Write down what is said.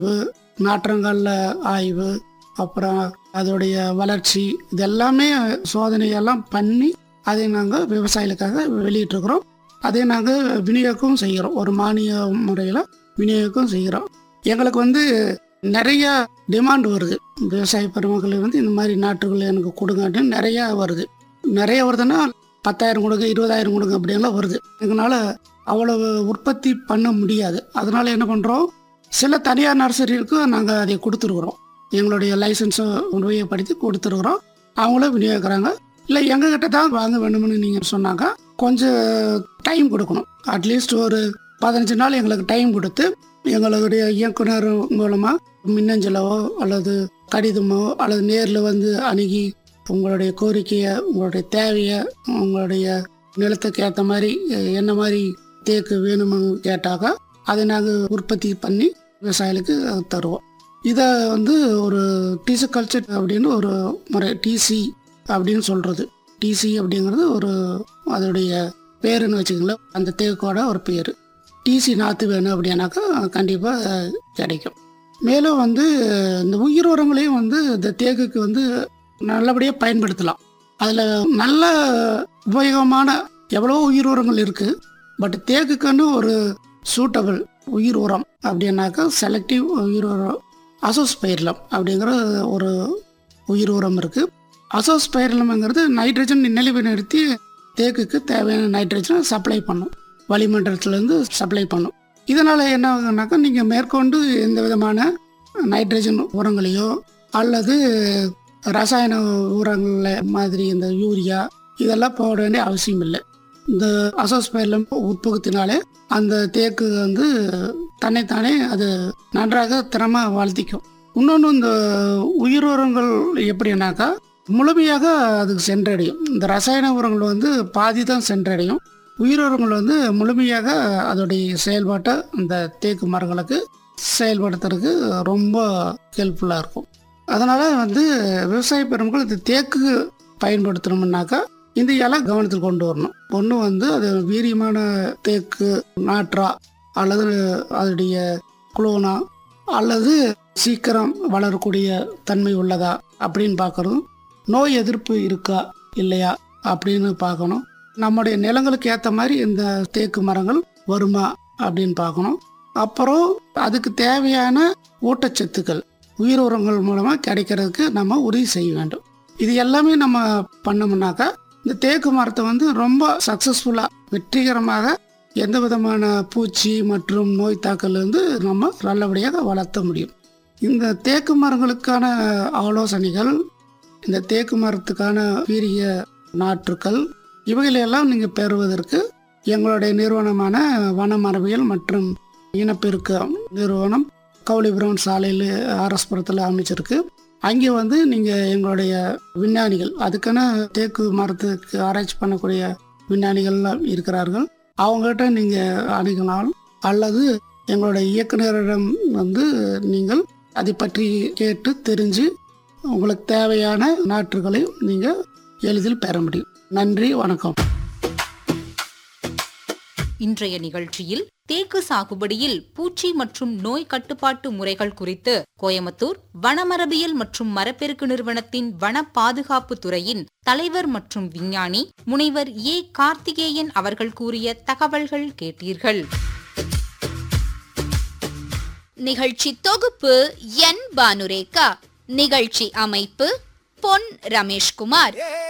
நாற்றங்காலில் ஆய்வு அப்புறம் அதோடைய வளர்ச்சி இது எல்லாமே சோதனையெல்லாம் பண்ணி அதை நாங்கள் விவசாயிகளுக்காக வெளியிட்டிருக்கிறோம் அதை நாங்கள் விநியோகம் செய்கிறோம் ஒரு மானிய முறையில் விநியோகம் செய்கிறோம் எங்களுக்கு வந்து நிறைய டிமாண்ட் வருது விவசாய பெருமக்கள் வந்து இந்த மாதிரி நாற்றுகள் எனக்கு கொடுங்கன்னு நிறையா வருது நிறைய வருதுன்னா பத்தாயிரம் கொடுங்க இருபதாயிரம் கொடுங்க அப்படின்லாம் வருது எங்களால் அவ்வளவு உற்பத்தி பண்ண முடியாது அதனால என்ன பண்ணுறோம் சில தனியார் நர்சரிகளுக்கு நாங்கள் அதை கொடுத்துருக்குறோம் எங்களுடைய லைசன்ஸை உபயோகப்படுத்தி கொடுத்துருக்குறோம் அவங்களும் விநியோகிக்கிறாங்க இல்லை எங்ககிட்ட தான் வாங்க வேணும்னு நீங்கள் சொன்னாங்க கொஞ்சம் டைம் கொடுக்கணும் அட்லீஸ்ட் ஒரு பதினஞ்சு நாள் எங்களுக்கு டைம் கொடுத்து எங்களுடைய இயக்குனர் மூலமாக மின்னஞ்சலோ அல்லது கடிதமோ அல்லது நேரில் வந்து அணுகி உங்களுடைய கோரிக்கையை உங்களுடைய தேவையை உங்களுடைய நிலத்துக்கு ஏற்ற மாதிரி அஹ், என்ன மாதிரி தேக்கு வேணும்னு கேட்டாக்க அதை நாங்கள் உற்பத்தி பண்ணி விவசாயிகளுக்கு அஹ், தருவோம் இதை வந்து ஒரு டிசி கல்ச்சர் அப்படின்னு ஒரு முறை டிசி அப்படின்னு சொல்கிறது டிசி அப்படிங்கிறது ஒரு அதோடைய பேருன்னு வச்சுக்கோங்களேன் அந்த தேக்கோட ஒரு பேர் டிசி நாற்று வேணும் அப்படின்னாக்கா கண்டிப்பாக கிடைக்கும் மேலும் வந்து இந்த உயிர் உரங்களையும் வந்து இந்த தேக்குக்கு வந்து நல்லபடியாக பயன்படுத்தலாம் அதில் நல்ல உபயோகமான எவ்வளோ உயிர் உரங்கள் இருக்குது பட் தேக்குக்குன்னு ஒரு சூட்டபிள் உயிர் உரம் அப்படின்னாக்கா செலக்டிவ் உயிர் உரம் அசோஸ்பைர்லம் அப்படிங்கிற ஒரு உயிர் உரம் இருக்குது அசோஸ்பைர்லம்ங்கிறது நைட்ரஜன் நிலைநிறுத்தி தேக்குக்கு தேவையான நைட்ரஜனை சப்ளை பண்ணும் வளிமண்டலத்திலேருந்து சப்ளை பண்ணும் இதனால் என்ன ஆகுனாக்கா நீங்கள் மேற்கொண்டு எந்த விதமான நைட்ரஜன் உரங்களையோ அல்லது ரசாயன உரங்கள் மாதிரி இந்த யூரியா இதெல்லாம் போட வேண்டிய அவசியம் இல்லை இந்த அசோஸ்பைர்லம் உட்புகுத்தினாலே அந்த தேக்கு வந்து தன்னைத்தானே அது நன்றாக திறமாக வளர்த்திக்கும் இன்னொன்று இந்த உயிர் உரங்கள் எப்படின்னாக்கா முழுமையாக அதுக்கு சென்றடையும் இந்த ரசாயன உரங்கள் வந்து பாதி தான் சென்றடையும் உயிர் உரங்கள் வந்து முழுமையாக அதோடைய செயல்பாட்டை அந்த தேக்கு மரங்களுக்கு செயல்படுத்துறதுக்கு ரொம்ப ஹெல்ப்ஃபுல்லாக இருக்கும் அதனால் வந்து விவசாய பெருமக்கள் இந்த தேக்கு பயன்படுத்தணும்னாக்கா இந்த இலை கவனத்தில் கொண்டு வரணும் ஒன்று வந்து அது வீரியமான தேக்கு நாற்றா அல்லது அதோடைய குளோனா அல்லது சீக்கிரம் வளரக்கூடிய தன்மை உள்ளதா அப்படின்னு பார்க்கறதும் நோய் எதிர்ப்பு இருக்கா இல்லையா அப்படின்னு பார்க்கணும் நம்முடைய நிலங்களுக்கு ஏற்ற மாதிரி இந்த தேக்கு மரங்கள் வருமா அப்படின்னு பார்க்கணும் அப்புறம் அதுக்கு தேவையான ஊட்டச்சத்துக்கள் உயிர் உரங்கள் மூலமாக கிடைக்கிறதுக்கு நம்ம உறுதி செய்ய வேண்டும் இது எல்லாமே நம்ம பண்ணோம்னாக்கா இந்த தேக்கு மரத்தை வந்து ரொம்ப சக்ஸஸ்ஃபுல்லாக வெற்றிகரமாக எந்த விதமான பூச்சி மற்றும் நோய் தாக்கல்லேருந்து நம்ம நல்லபடியாக வளர்த்த முடியும் இந்த தேக்கு மரங்களுக்கான ஆலோசனைகள் இந்த தேக்கு மரத்துக்கான வீரிய நாற்றுக்கள் இவைகளெல்லாம் நீங்கள் பெறுவதற்கு எங்களுடைய நிறுவனமான வன மரபியல் மற்றும் இனப்பெருக்க நிறுவனம் கவுளிபுரம் சாலையில் ஆர்எஸ்புரத்தில் அமைச்சிருக்கு அங்கே வந்து நீங்கள் எங்களுடைய விஞ்ஞானிகள் அதுக்கான தேக்கு மரத்துக்கு ஆராய்ச்சி பண்ணக்கூடிய விஞ்ஞானிகள்லாம் இருக்கிறார்கள் அவங்ககிட்ட நீங்கள் அணுகினால் அல்லது எங்களுடைய இயக்குனரிடம் வந்து நீங்கள் அதை பற்றி கேட்டு தெரிஞ்சு உங்களுக்கு தேவையான நாற்றுகளை நீங்கள் எளிதில் பெற முடியும் நன்றி வணக்கம் இன்றைய நிகழ்ச்சியில் தேக்கு சாகுபடியில் பூச்சி மற்றும் நோய் கட்டுப்பாட்டு முறைகள் குறித்து கோயம்புத்தூர் வனமரபியல் மற்றும் மரப்பெருக்கு நிறுவனத்தின் வன பாதுகாப்பு துறையின் தலைவர் மற்றும் விஞ்ஞானி முனைவர் ஏ கார்த்திகேயன் அவர்கள் கூறிய தகவல்கள் கேட்டீர்கள் நிகழ்ச்சி தொகுப்பு என் பானுரேகா நிகழ்ச்சி அமைப்பு பொன் ரமேஷ்குமார்